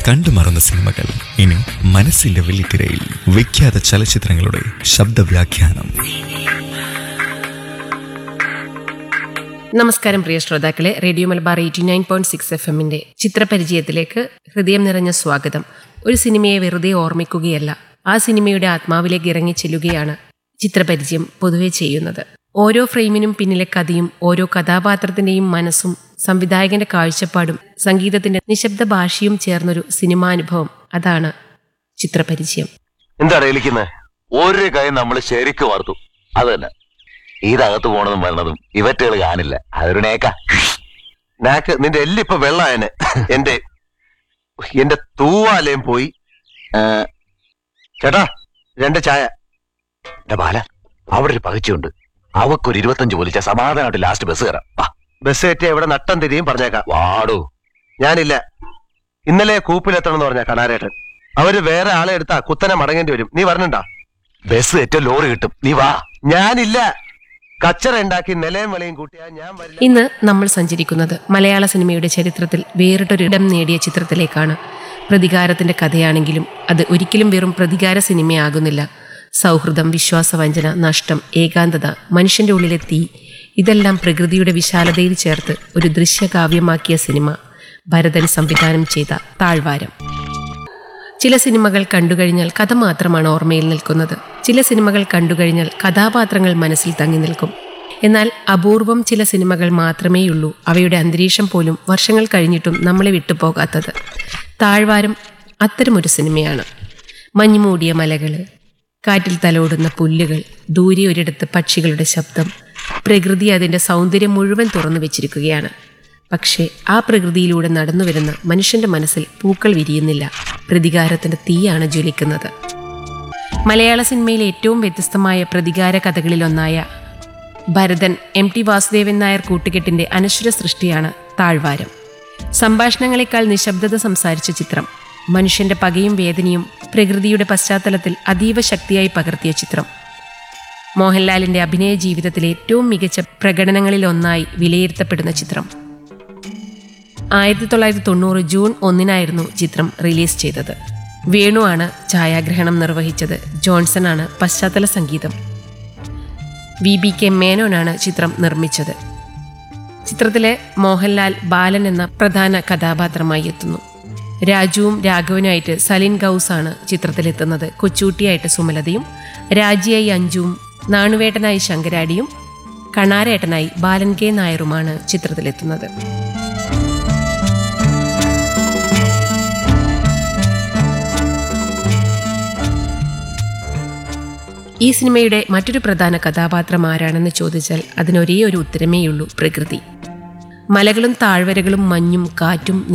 കണ്ടുമറന്ന സിനിമകൾ ഇനി മനസ്സിന്റെ വെള്ളിത്തിരയിൽ വിഖ്യാത ചലച്ചിത്രങ്ങളുടെ ശബ്ദവ്യാഖ്യാനം നമസ്കാരം പ്രിയ ശ്രോതാക്കളെ radio Malabar eighty nine point six F എമ്മിന്റെ ചിത്രപരിചയത്തിലേക്ക് ഹൃദയം നിറഞ്ഞ സ്വാഗതം ഒരു സിനിമയെ വെറുതെ ഓർമ്മിക്കുകയല്ല ആ സിനിമയുടെ ആത്മാവിലേക്ക് ഇറങ്ങി ചെല്ലുകയാണ് ചിത്രപരിചയം പൊതുവെ ചെയ്യുന്നത് ഓരോ ഫ്രെയിമിനും പിന്നിലെ കഥയും ഓരോ കഥാപാത്രത്തിന്റെയും മനസ്സും സംവിധായകന്റെ കാഴ്ചപ്പാടും സംഗീതത്തിന്റെ നിശബ്ദ ഭാഷയും ചേർന്നൊരു സിനിമാനുഭവം അതാണ് ചിത്രപരിചയം എന്താണ് എലിക്കുന്നത് ഒരു കൈ നമ്മൾ ശരിക്ക് വാർത്തു അത് തന്നെ ഇതകത്ത് പോണതും വരണതും ഇവറ്റുകൾ കാണില്ല അതൊരു നേക്ക നാക്ക് നിന്റെ എല്ലിപ്പൊ വെള്ളായന് എന്റെ എന്റെ തൂവാലയും പോയി ഏ, ചേട്ടാ രണ്ട് ചായ എന്റെ ബാല അവിടെ ഒരു പകച്ചുണ്ട് അവക്കൊരു ഇരുപത്തഞ്ച് പോലിച്ച സമാധാനമായിട്ട് ലാസ്റ്റ് ബസ് കയറാം വാ, ബസ് കയറ്റിയ ഇവിടെ നട്ടം തിരിയും പറഞ്ഞേക്കാം വാടോ ഞാനില്ല ഇന്നലെ കൂപ്പിലെത്തണം എന്ന് പറഞ്ഞ കണാരേട്ടൻ അവര് വേറെ ആളെ എടുത്താ കുത്തനെ മടങ്ങേണ്ടി വരും നീ പറഞ്ഞണ്ടാ ബസ് ഏറ്റവും ലോറി കിട്ടും നീ വാ ഞാനില്ല കച്ചറ ഉണ്ടാക്കി നിലയും വിളയും കൂട്ടിയാ ഞാൻ വരില്ല ഇന്ന് നമ്മൾ സഞ്ചരിക്കുന്നത് മലയാള സിനിമയുടെ ചരിത്രത്തിൽ വേറിട്ടൊരിടം നേടിയ ചിത്രത്തിലേക്കാണ് പ്രതികാരത്തിന്റെ കഥയാണെങ്കിലും അത് ഒരിക്കലും വെറും പ്രതികാര സിനിമയാകുന്നില്ല സൗഹൃദം വിശ്വാസവഞ്ചന നഷ്ടം ഏകാന്തത മനുഷ്യന്റെ ഉള്ളിലെ തീ ഇതെല്ലാം പ്രകൃതിയുടെ വിശാലതയിൽ ചേർത്ത് ഒരു ദൃശ്യകാവ്യമാക്കിയ സിനിമ ഭരതൻ സംവിധാനം ചെയ്ത താഴ്വാരം ചില സിനിമകൾ കണ്ടുകഴിഞ്ഞാൽ കഥ മാത്രമാണ് ഓർമ്മയിൽ നിൽക്കുന്നത് ചില സിനിമകൾ കണ്ടുകഴിഞ്ഞാൽ കഥാപാത്രങ്ങൾ മനസ്സിൽ തങ്ങി നിൽക്കും എന്നാൽ അപൂർവം ചില സിനിമകൾ മാത്രമേയുള്ളൂ അവയുടെ അന്തരീക്ഷം പോലും വർഷങ്ങൾ കഴിഞ്ഞിട്ടും നമ്മളെ വിട്ടുപോകാത്തത് താഴ്വാരം അത്തരമൊരു സിനിമയാണ് മഞ്ഞുമൂടിയ മലകൾ കാറ്റിൽ തലോടുന്ന പുല്ലുകൾ ദൂരെ ഒരിടത്ത് പക്ഷികളുടെ ശബ്ദം പ്രകൃതി അതിൻ്റെ സൗന്ദര്യം മുഴുവൻ തുറന്നു വെച്ചിരിക്കുകയാണ് പക്ഷേ ആ പ്രകൃതിയിലൂടെ നടന്നു വരുന്ന മനുഷ്യന്റെ മനസ്സിൽ പൂക്കൾ വിരിയുന്നില്ല പ്രതികാരത്തിന്റെ തീയാണ് ജ്വലിക്കുന്നത് മലയാള സിനിമയിലെ ഏറ്റവും വ്യത്യസ്തമായ പ്രതികാര കഥകളിലൊന്നായ ഭരതൻ എം ടി വാസുദേവൻ നായർ കൂട്ടുകെട്ടിന്റെ അനശ്വര സൃഷ്ടിയാണ് താഴ്വാരം സംഭാഷണങ്ങളെക്കാൾ നിശബ്ദത സംസാരിച്ച ചിത്രം മനുഷ്യന്റെ പകയും വേദനയും പ്രകൃതിയുടെ പശ്ചാത്തലത്തിൽ അതീവ ശക്തിയായി പകർത്തിയ ചിത്രം മോഹൻലാലിന്റെ അഭിനയ ജീവിതത്തിലെ ഏറ്റവും മികച്ച പ്രകടനങ്ങളിൽ ഒന്നായി വിലയിരുത്തപ്പെടുന്ന ചിത്രം ആയിരത്തി തൊള്ളായിരത്തി തൊണ്ണൂറ് ജൂൺ ഒന്നിനായിരുന്നു ചിത്രം റിലീസ് ചെയ്തത് വേണുവാണ് ഛായാഗ്രഹണം നിർവഹിച്ചത് ജോൺസണാണ് പശ്ചാത്തല സംഗീതം വി ബി കെ മേനോനാണ് ചിത്രം നിർമ്മിച്ചത് ചിത്രത്തിലെ മോഹൻലാൽ ബാലൻ എന്ന പ്രധാന കഥാപാത്രമായി എത്തുന്നു രാജുവും രാഘവനുമായിട്ട് സലിൻ ഗൗസാണ് ചിത്രത്തിലെത്തുന്നത് കൊച്ചൂട്ടിയായിട്ട് സുമലതയും രാജിയായി അഞ്ജുവും നാണുവേട്ടനായി ശങ്കരാടിയും കണാരേട്ടനായി ബാലൻ കെ നായറുമാണ് ചിത്രത്തിലെത്തുന്നത് ഈ സിനിമയുടെ മറ്റൊരു പ്രധാന കഥാപാത്രം ആരാണെന്ന് ചോദിച്ചാൽ അതിനൊരേ ഒരു ഉത്തരമേയുള്ളൂ പ്രകൃതി മലകളും താഴ്വരകളും മഞ്ഞും കാറ്റും